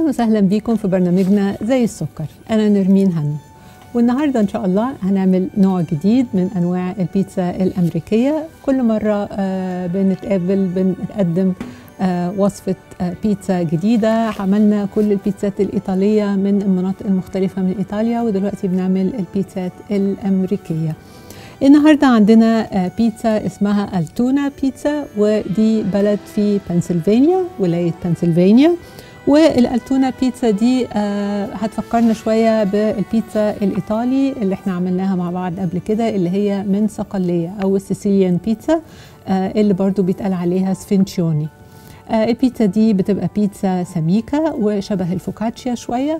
وسهلا بيكم في برنامجنا زي السكر أنا نرمين هنا والنهاردة إن شاء الله هنعمل نوع جديد من أنواع البيتزا الأمريكية كل مرة آه، بنتقابل بنقدم آه، وصفة آه، بيتزا جديدة عملنا كل البيتزات الإيطالية من المناطق المختلفة من إيطاليا ودلوقتي بنعمل البيتزات الأمريكية النهاردة عندنا آه، بيتزا اسمها التونا بيتزا ودي بلد في بنسلفانيا ولاية بنسلفانيا والالتونا بيتزا دي آه، هتفكرنا شويه بالبيتزا الايطالي اللي احنا عملناها مع بعض قبل كده اللي هي من صقليه او السيسيليان بيتزا آه، اللي برضو بيتقال عليها سفنشيوني آه، البيتزا دي بتبقى بيتزا سميكه وشبه الفوكاتشيا شويه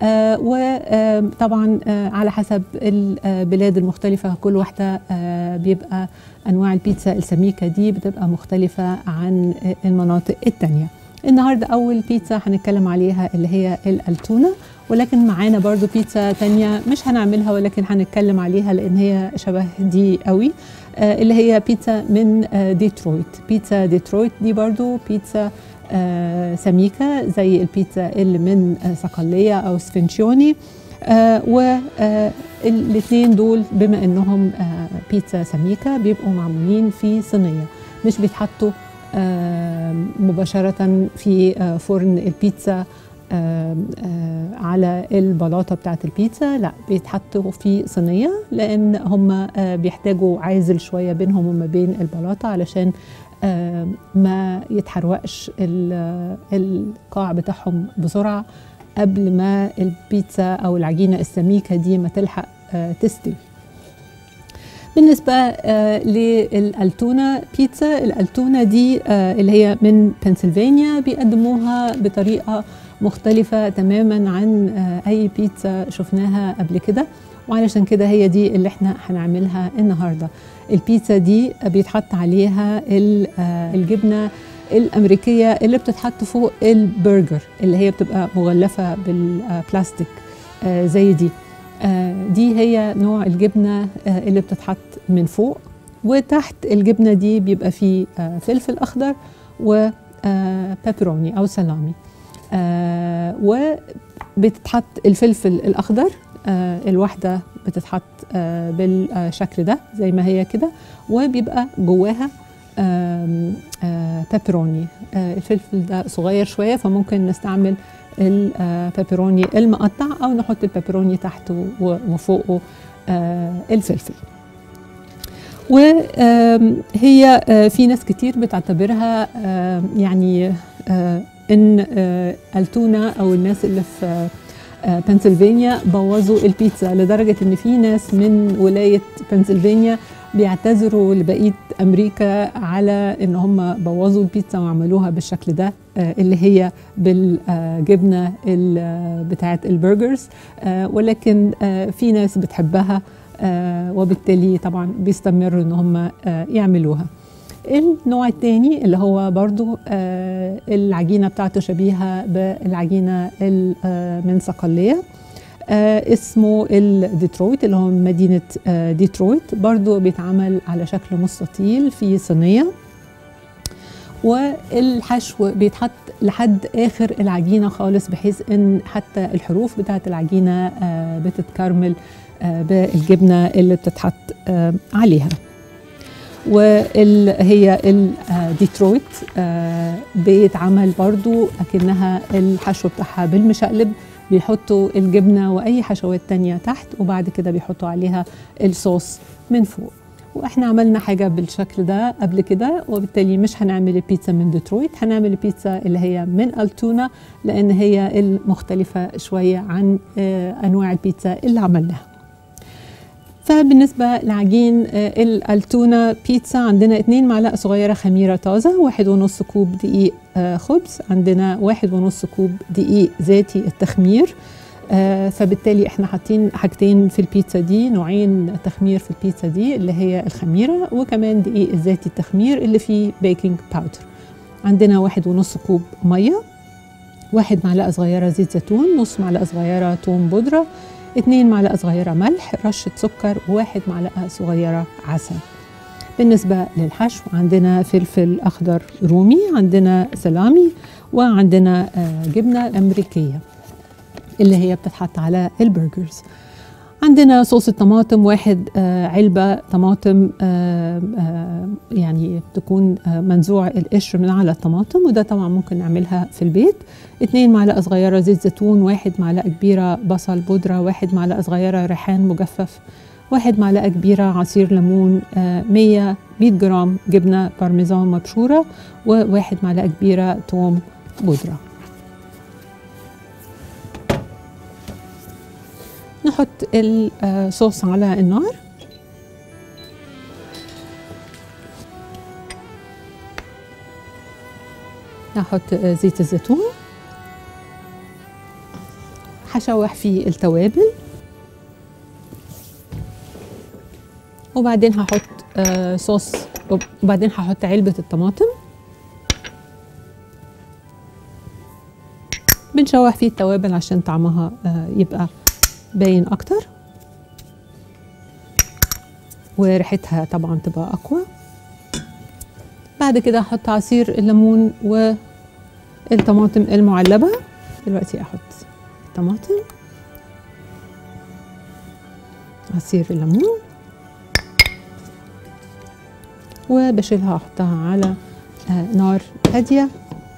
وطبعا على حسب البلاد المختلفة كل واحدة آه، بيبقى أنواع البيتزا السميكة دي بتبقى مختلفة عن المناطق التانية النهاردة أول بيتزا هنتكلم عليها اللي هي الألتونة ولكن معانا برضو بيتزا تانية مش هنعملها ولكن هنتكلم عليها لأن هي شبه دي قوي آه، اللي هي بيتزا من آه، ديترويت بيتزا ديترويت دي برضو بيتزا آه، سميكة زي البيتزا اللي من آه، صقلية أو سفنشيوني والاثنين دول بما انهم آه، بيتزا سميكة بيبقوا معمولين في صينية مش بيتحطوا آه، مباشرة في آه، فرن البيتزا آه، آه، على البلاطة بتاعت البيتزا لا بيتحطوا في صينية لأن هم آه، بيحتاجوا عازل شوية بينهم وما بين البلاطة علشان آه، ما يتحرقش ال- القاع بتاعهم بسرعة قبل ما البيتزا أو العجينة السميكة دي ما تلحق آه، تستوي بالنسبة آه، للألتونة بيتزا الألتونة دي آه، اللي هي من بنسلفانيا بيقدموها بطريقة مختلفة تماما عن آه، أي بيتزا شفناها قبل كده وعلشان كده هي دي اللي احنا هنعملها النهاردة البيتزا دي بيتحط عليها ال- آه، الجبنة الأمريكية اللي بتتحط فوق البرجر اللي هي بتبقى مغلفة بالبلاستيك آه، زي دي آه، دي هي نوع الجبنة آه، اللي بتتحط من فوق وتحت الجبنة دي بيبقى فيه آه، فلفل أخضر وبيبروني أو سلامي آه، وبتتحط الفلفل الأخضر آه، الواحدة بتتحط آه، بالشكل ده زي ما هي كده وبيبقى جواها آم، آه، بيبروني آه، الفلفل ده صغير شوية فممكن نستعمل البيبروني المقطع او نحط البيبروني تحته و- وفوقه آه، الفلفل وهي في ناس كتير بتعتبرها آه، يعني آه، ان آه، التونه او الناس اللي في آه، بنسلفانيا بوظوا البيتزا لدرجه ان في ناس من ولايه بنسلفانيا بيعتذروا لبقيه امريكا على ان هم بوظوا البيتزا وعملوها بالشكل ده آه، اللي هي بالجبنه ال- بتاعه البرجرز آه، ولكن آه، في ناس بتحبها آه، وبالتالي طبعا بيستمروا ان هم آه، يعملوها النوع الثاني اللي هو برضو آه، العجينه بتاعته شبيهه بالعجينه ال- آه، من صقليه آه، اسمه الديترويت اللي هو من مدينة آه، ديترويت برضو بيتعمل على شكل مستطيل في صينية والحشو بيتحط لحد آخر العجينة خالص بحيث إن حتى الحروف بتاعة العجينة آه، بتتكرمل آه، بالجبنة اللي بتتحط آه، عليها وهي الديترويت آه، بيتعمل برضو أكنها الحشو بتاعها بالمشقلب بيحطوا الجبنة وأي حشوات تانية تحت وبعد كده بيحطوا عليها الصوص من فوق واحنا عملنا حاجة بالشكل ده قبل كده وبالتالي مش هنعمل البيتزا من ديترويت هنعمل البيتزا اللي هي من التونا لأن هي المختلفة شوية عن آه، أنواع البيتزا اللي عملناها فبالنسبة لعجين آه، التونة بيتزا عندنا اتنين معلقة صغيرة خميرة طازة واحد ونص كوب دقيق آه، خبز عندنا واحد ونص كوب دقيق ذاتي التخمير آه، فبالتالي احنا حاطين حاجتين في البيتزا دي نوعين تخمير في البيتزا دي اللي هي الخميرة وكمان دقيق الذاتي التخمير اللي فيه بيكنج باودر عندنا واحد ونص كوب مية واحد معلقة صغيرة زيت زيتون نص معلقة صغيرة توم بودرة اتنين معلقة صغيرة ملح رشة سكر وواحد معلقة صغيرة عسل بالنسبة للحشو عندنا فلفل أخضر رومي عندنا سلامي وعندنا آه، جبنة أمريكية اللي هي بتتحط على البرجرز عندنا صوص الطماطم واحد آه، علبة طماطم آه، آه، يعني تكون آه، منزوع القشر من على الطماطم وده طبعا ممكن نعملها في البيت اتنين معلقة صغيرة زيت زيتون واحد معلقة كبيرة بصل بودرة واحد معلقة صغيرة ريحان مجفف واحد معلقة كبيرة عصير ليمون آه، 100 100 جرام جبنة بارميزان مبشورة وواحد معلقة كبيرة توم بودرة نحط الصوص على النار نحط زيت الزيتون هشوح فيه التوابل وبعدين هحط آه، صوص وبعدين هحط علبة الطماطم بنشوح فيه التوابل عشان طعمها آه، يبقى باين اكتر وريحتها طبعا تبقى اقوى بعد كده احط عصير الليمون والطماطم المعلبه دلوقتي احط الطماطم عصير الليمون وبشيلها احطها على آه، نار هاديه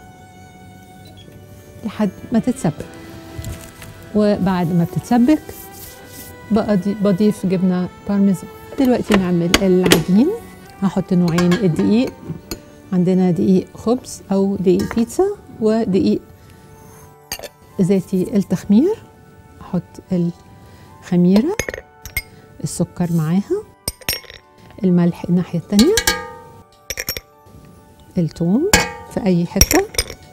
لحد ما تتسبك وبعد ما بتتسبك بقضي- بضيف جبنه بارميزان دلوقتي نعمل العجين هحط نوعين الدقيق عندنا دقيق خبز او دقيق بيتزا ودقيق ذاتي التخمير احط الخميره السكر معاها الملح الناحيه التانيه الثوم في اي حته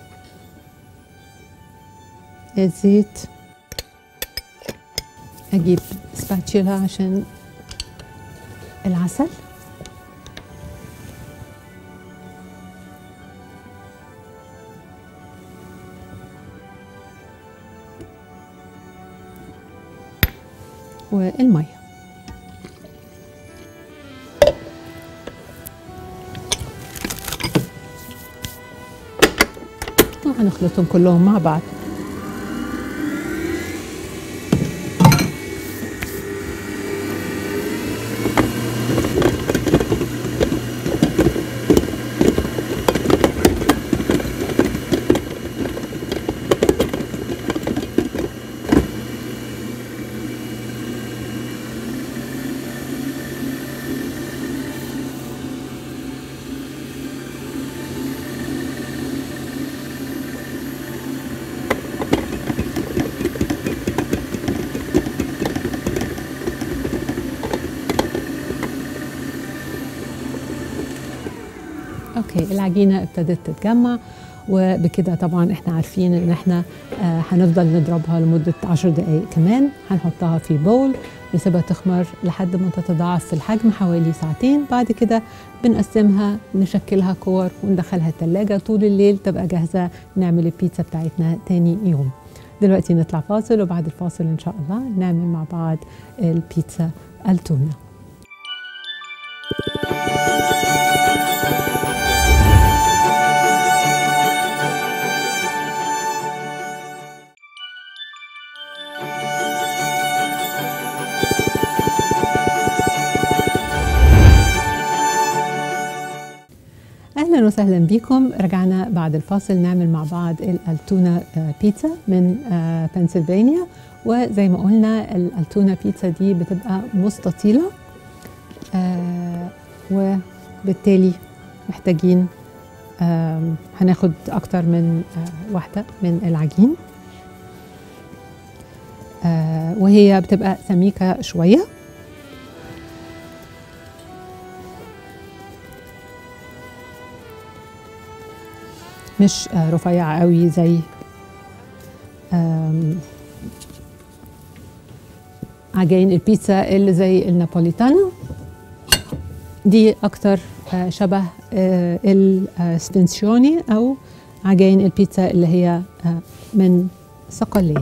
الزيت اجيب سباتشيلا عشان العسل والميه وهنخلطهم كلهم مع بعض اوكي العجينه ابتدت تتجمع وبكده طبعا احنا عارفين ان احنا آه هنفضل نضربها لمده 10 دقائق كمان هنحطها في بول نسيبها تخمر لحد ما تتضاعف في الحجم حوالي ساعتين بعد كده بنقسمها نشكلها كور وندخلها التلاجة طول الليل تبقى جاهزة نعمل البيتزا بتاعتنا تاني يوم دلوقتي نطلع فاصل وبعد الفاصل ان شاء الله نعمل مع بعض البيتزا التونه اهلا وسهلا بكم رجعنا بعد الفاصل نعمل مع بعض الالتونه آه، بيتزا من آه، بنسلفانيا وزي ما قلنا الالتونه بيتزا دي بتبقى مستطيله آه، وبالتالي محتاجين آم، هناخد اكتر من آه، واحده من العجين آه، وهي بتبقى سميكه شويه مش آه، رفيعة قوي زي آم، عجائن البيتزا اللي زي النابوليتانا دي أكتر آه، شبه آه، السبنسيوني أو عجائن البيتزا اللي هي آه، من صقلية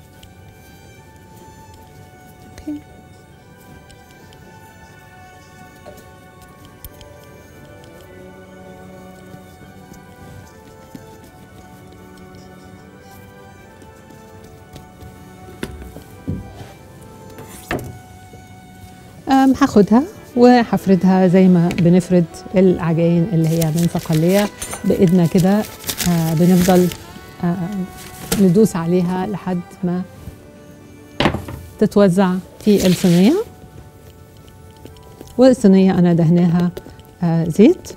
أوكي. أم، هاخدها وهفردها زي ما بنفرد العجائن اللي هي من صقلية بإيدنا كده آه، بنفضل آه، ندوس عليها لحد ما تتوزع في الصينية والصينية أنا دهناها آه، زيت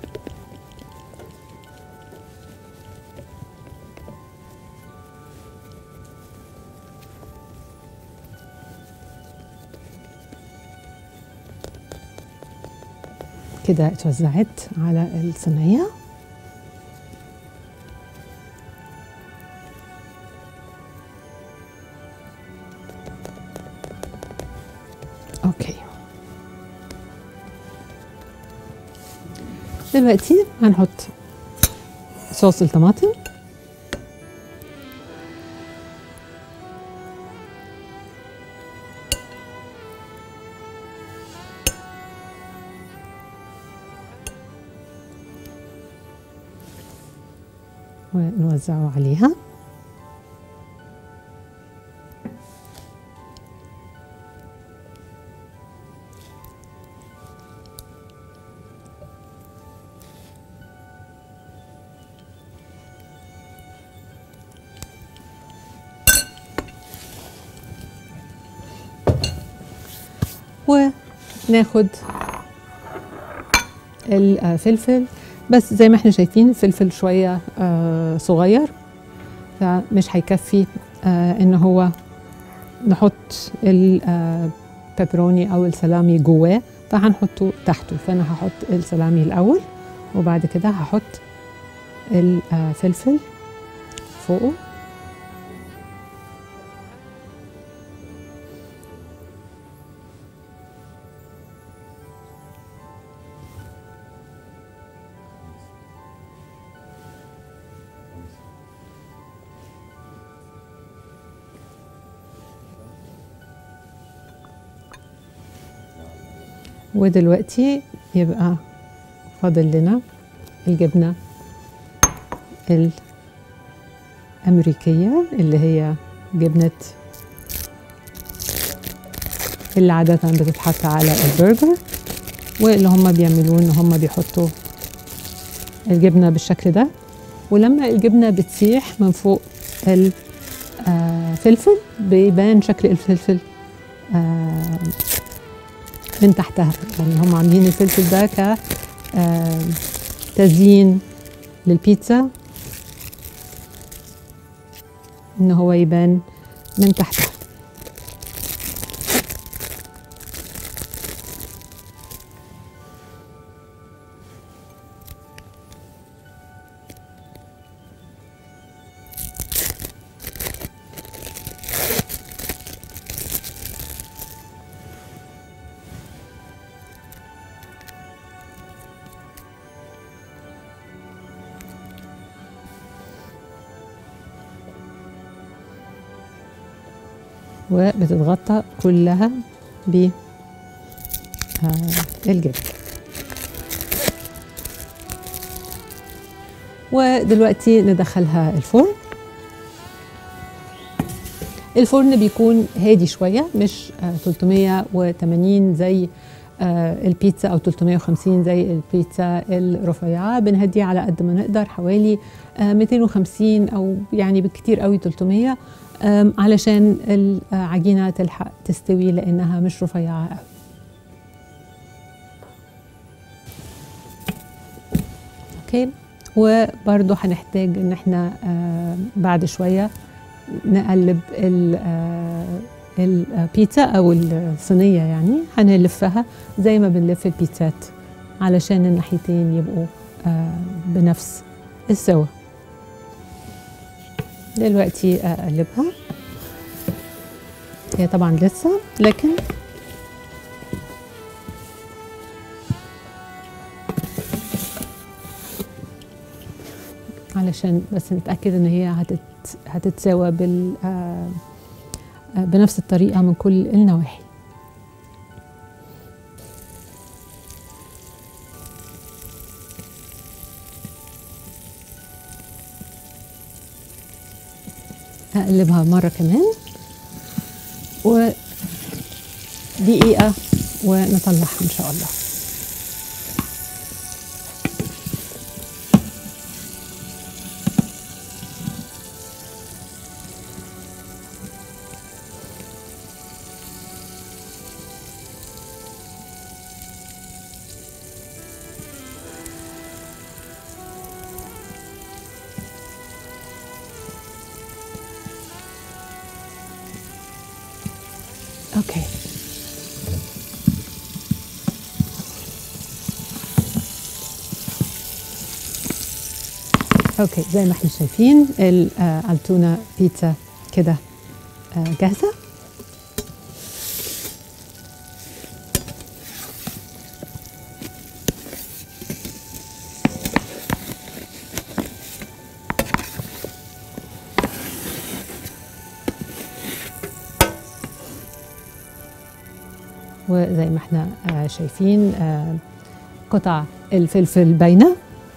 كده اتوزعت على الصينية اوكي دلوقتي هنحط صوص الطماطم ونوزعه عليها وناخد الفلفل بس زي ما احنا شايفين الفلفل شوية آه، صغير فمش هيكفي آه، ان هو نحط البيبروني او السلامي جواه فهنحطه تحته فانا هحط السلامي الاول وبعد كده هحط الفلفل فوقه ودلوقتي يبقى فاضل لنا الجبنة الأمريكية اللي هي جبنة اللي عادة بتتحط على البرجر واللي هم بيعملوه ان هم بيحطوا الجبنة بالشكل ده ولما الجبنة بتسيح من فوق الفلفل بيبان شكل الفلفل آه، من تحتها يعني هم عاملين الفلفل ده ك آه، تزيين للبيتزا ان هو يبان من تحتها وبتتغطى كلها ب آه، الجبن ودلوقتي ندخلها الفرن الفرن بيكون هادي شوية مش آه، 380 زي آه، البيتزا أو 350 زي البيتزا الرفيعة بنهديه على قد ما نقدر حوالي آه، 250 أو يعني بالكتير قوي 300 آم، علشان العجينة تلحق تستوي لأنها مش رفيعة قوي اوكي وبرضو هنحتاج ان احنا آه، بعد شوية نقلب ال- آه، البيتزا او الصينية يعني هنلفها زي ما بنلف البيتزات علشان الناحيتين يبقوا آه، بنفس السوا دلوقتي اقلبها هي طبعا لسه لكن علشان بس نتاكد ان هي هتت هتتساوى بال آه، آه، بنفس الطريقه من كل النواحي اقلبها مره كمان ودقيقه ونطلعها ان شاء الله اوكي اوكي زي ما احنا شايفين ال- آه، التونه بيتزا كده آه، جاهزه وزي ما احنا آه، شايفين آه، قطع الفلفل باينه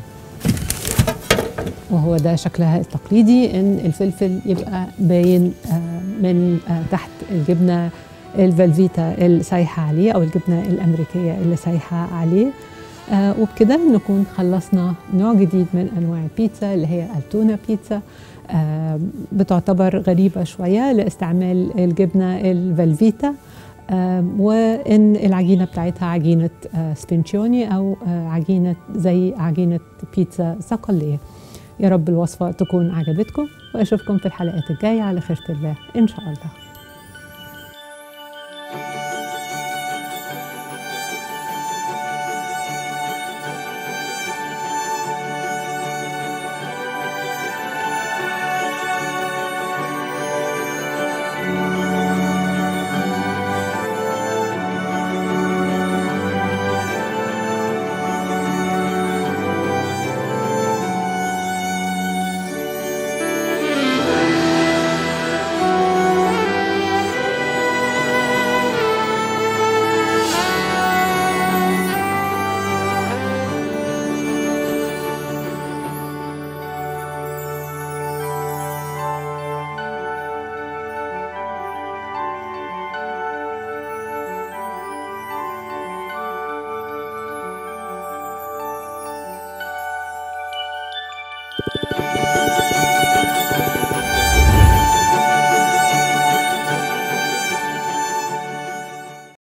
وهو ده شكلها التقليدي ان الفلفل يبقى باين آه، من آه، تحت الجبنه الفلفيتا السايحه عليه او الجبنه الامريكيه اللي سايحه عليه آه، وبكده نكون خلصنا نوع جديد من انواع البيتزا اللي هي التونه بيتزا آه، بتعتبر غريبه شويه لاستعمال الجبنه الفلفيتا آه، وان العجينه بتاعتها عجينه آه، سبينشيوني او آه، عجينه زي عجينه بيتزا صقليه يا رب الوصفه تكون عجبتكم واشوفكم في الحلقات الجايه على خيره الله ان شاء الله